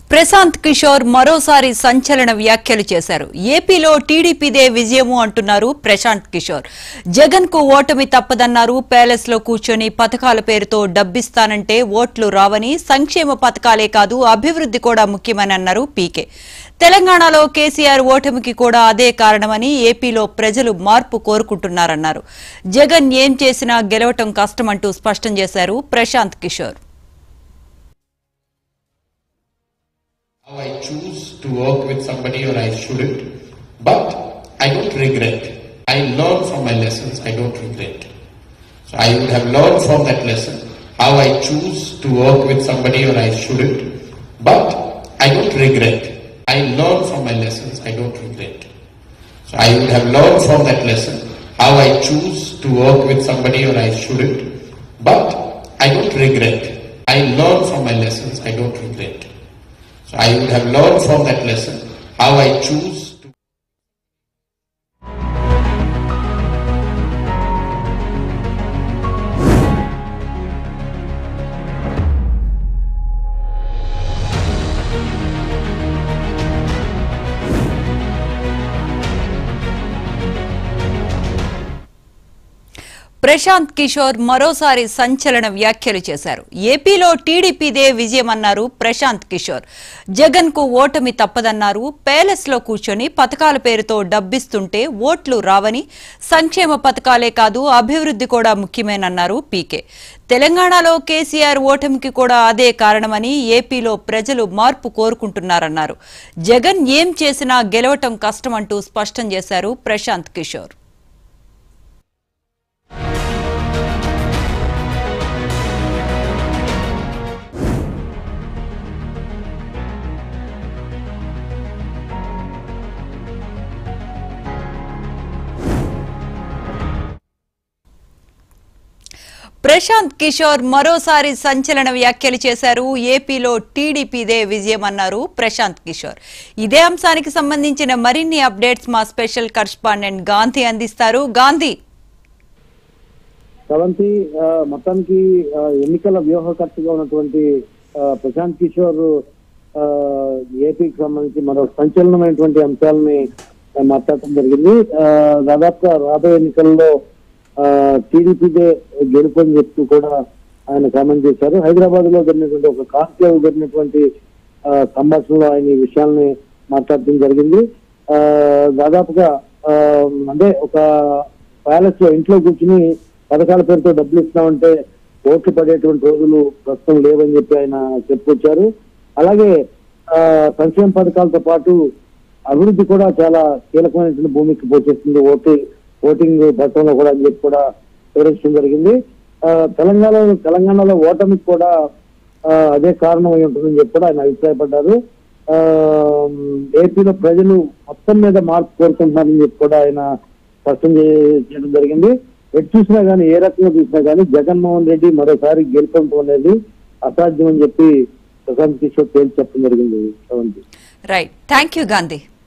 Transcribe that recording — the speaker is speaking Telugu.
ప్రశాంత్ కిషోర్ మరోసారి సంచలన వ్యాఖ్యలు చేశారు ఏపీలో టీడీపీదే విజయము అంటున్నారు ప్రశాంత్ కిషోర్ జగన్ కు ఓటమి తప్పదన్నారు ప్యాలెస్ లో కూర్చొని పథకాల పేరుతో డబ్బిస్తానంటే ఓట్లు రావని సంక్షేమ పథకాలే కాదు అభివృద్ధి కూడా ముఖ్యమని అన్నారు పీకే తెలంగాణలో కేసీఆర్ ఓటమికి కూడా అదే కారణమని ఏపీలో ప్రజలు మార్పు కోరుకుంటున్నారన్నారు జగన్ ఏం చేసినా గెలవటం కష్టమంటూ స్పష్టం చేశారు Prashanth Kishore How I choose to work with somebody or I shouldn't, but I don't regret. I learn from my lessons, I don't regret. So I would have learned from that lesson how I choose to work with somebody or I shouldn't, but I don't regret. I learn from my lessons, I don't regret. So I would have learned from that lesson how I choose to work with somebody or I shouldn't, but I don't regret. I learn from my lessons, I don't regret. So I would have learned from that lesson how I choose to. Prashanth Kishore మరోసారి సంచలన వ్యాఖ్యలు చేశారు ఏపీలో టీడీపీదే విజయమన్నారు ప్రశాంత్ కిషోర్ జగన్ కు ఓటమి తప్పదన్నారు ప్యాలెస్ లో కూర్చొని పథకాల పేరుతో డబ్బిస్తుంటే ఓట్లు రావని సంక్షేమ పథకాలే కాదు అభివృద్ధి కూడా ముఖ్యమేనన్నారు పీకే తెలంగాణలో కేసీఆర్ ఓటమికి కూడా అదే కారణమని ఏపీలో ప్రజలు మార్పు కోరుకుంటున్నారన్నారు జగన్ ఏం చేసినా గెలవటం కష్టమంటూ స్పష్టం చేశారు ప్రశాంత్ కిషోర్ ప్రశాంత్ కిషోర్ మరోసారి సంచలన వ్యాఖ్యలు చేశారు ఏపీలో టీడీపీదే విజయం అన్నారు ప్రశాంత్ కిషోర్ ఇదే అంశానికి సంబంధించిన మరిన్ని అప్డేట్స్ మా స్పెషల్ కరస్పాండెంట్ గాంధీ అందిస్తారు గాంధీ స్రవంతి ఆ, మొత్తానికి ఆ, ఎన్నికల వ్యూహకర్తగా ఉన్నటువంటి ఆ, ప్రశాంత్ కిషోర్ ఆ, ఏపీకి సంబంధించి మరో సంచలనమైనటువంటి అంశాలని ఆ, మాట్లాడటం జరిగింది ఆ, దాదాపుగా రాబోయే ఎన్నికల్లో టీడీపీదే గెలుపు అని చెప్తూ కూడా ఆయన కామెంట్ చేశారు హైదరాబాద్ లో జరిగినటువంటి ఒక కాన్క్లేవ్ జరిగినటువంటి ఆ, సంభాషణలో ఆయన ఈ విషయాల్ని మాట్లాడటం జరిగింది ఆ, దాదాపుగా ఆ, అంటే ఒక ప్యాలెస్ లో ఇంట్లో కూర్చుని పథకాల పేరుతో డబ్బులు ఇస్తామంటే ఓట్లు పడేటువంటి రోజులు ప్రస్తుతం లేవని చెప్పి ఆయన చెప్పుకొచ్చారు అలాగే ఆ, సంక్షేమ పథకాలతో పాటు అభివృద్ధి కూడా చాలా కీలకమైనటువంటి భూమికి పోషిస్తుంది ఓటు ఓటింగ్ పథకంలో కూడా అని చెప్పి కూడా వివరించడం జరిగింది ఆ, తెలంగాణలో తెలంగాణలో ఓటమికి కూడా ఆ, అదే కారణం అయి ఉంటుందని చెప్పి కూడా ఆయన అభిప్రాయపడ్డారు ఆ, ఏపీలో ప్రజలు మొత్తం మీద మార్పు కోరుకుంటున్నారని చెప్పి కూడా ఆయన స్పష్టం చే- చేయడం జరిగింది ఎటు చూసినా కానీ ఏ రకంగా చూసినా కానీ జగన్మోహన్ రెడ్డి మరోసారి గెలుపొందడం అనేది అసాధ్యం అని చెప్పి ప్రశాంత్ కిషోర్ తేల్చి చెప్పడం జరిగింది Sravanthi right thank you Gandhi